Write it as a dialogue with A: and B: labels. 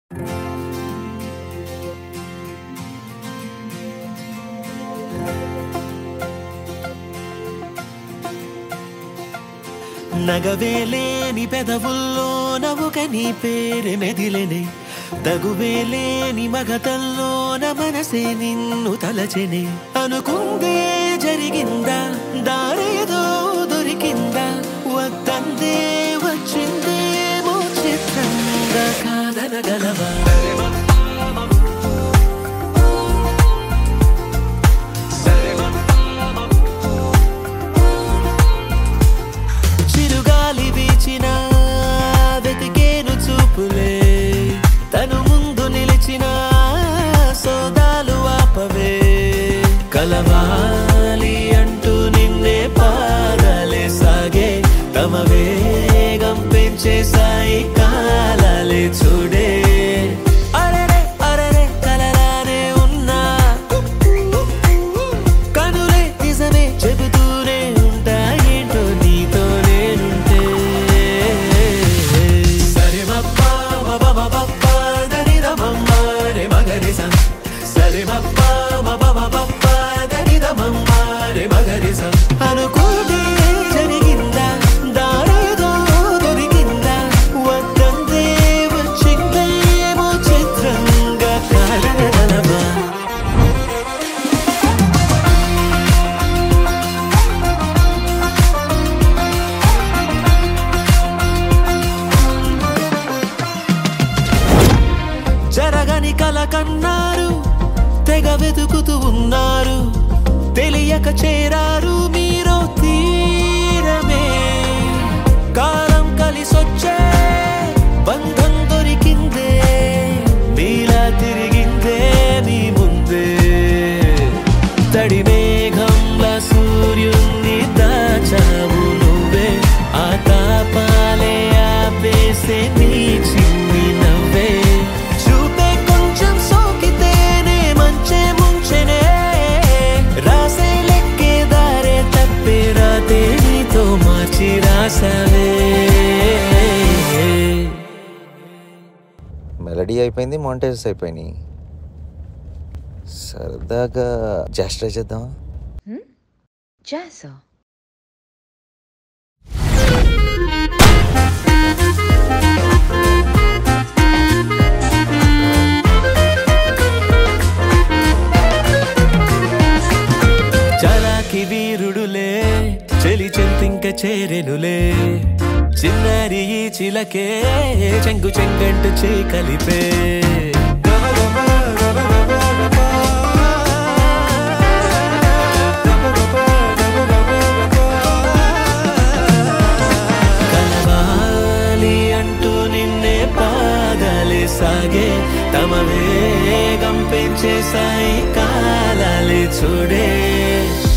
A: నగవేలేని పెదవుల్లో నవ్వుక నీ పేరు మెదిలెనే తగువేలేని మగతల్లోన మనసే నిన్ను తలచెనే అనుకుందే జరిగిందా దారేదో దొరికిందా వద్దందే వచ్చిందేమో చిత్రంగా కాదనగలవా చిరుగాలి వీచిన వెతికేను చూపులే తను ముందు నిలిచిన సోదాలు ఆపవే కలవాలి అంటూ నిన్నే పాదాలే సాగే తమ వేగం పెంచే సాయి కాలాలే చూడే అరెరే అరెరే కలలానే ఉన్నా కనులే నిజమే చెబుతూనే ఉంటా ఏంటో నీతో నేనుంటే సరే మప్పా మబబబప్పా దరిదమమ్మ రే మగరిసం సరే మప్పా మబబబప్పా దరిదమమ్మ రే మగరిసం అనుకోదే జరిగిందా దారేదో దొరికిందా వద్దందే వచ్చిందేమో చిత్రంగా కారణమా జరగని కల కన్నారు తెగ వెతుకుతూ ఉన్నారు తెలియక చేరారు మీరు తీరమే కాలం కలిసొచ్చే బంధం దొరికిందే మీలా తిరిగిందే మీ ముందే తడి మేఘంలా సూర్యుని దాచావు నువ్వే ఆ తాపాలే ఆపేసే నీ చిన్ని నవ్వే చూపే కొంచెం సోకితేనే మంచే ముంచెనే రాసే లెక్కే దారే తప్పే రాతే నీతో మార్చి రాసవే
B: మెలడీ అయిపోయింది మాంటేజెస్ అయిపోయినాయి సరదాగా జస్ట్ ట్రై చేద్దామా
C: Jazzo.
A: చలాకి వీరుడులే చెలి చెంతింక చేరెనులే చిన్నారి ఈ చిలకే చెంగు చెంగంటు చే కలిపే కలవాలి అంటూ నిన్నే పాదాలే సాగే తమ వేగం పెంచే సాయి కాలాలే చూడే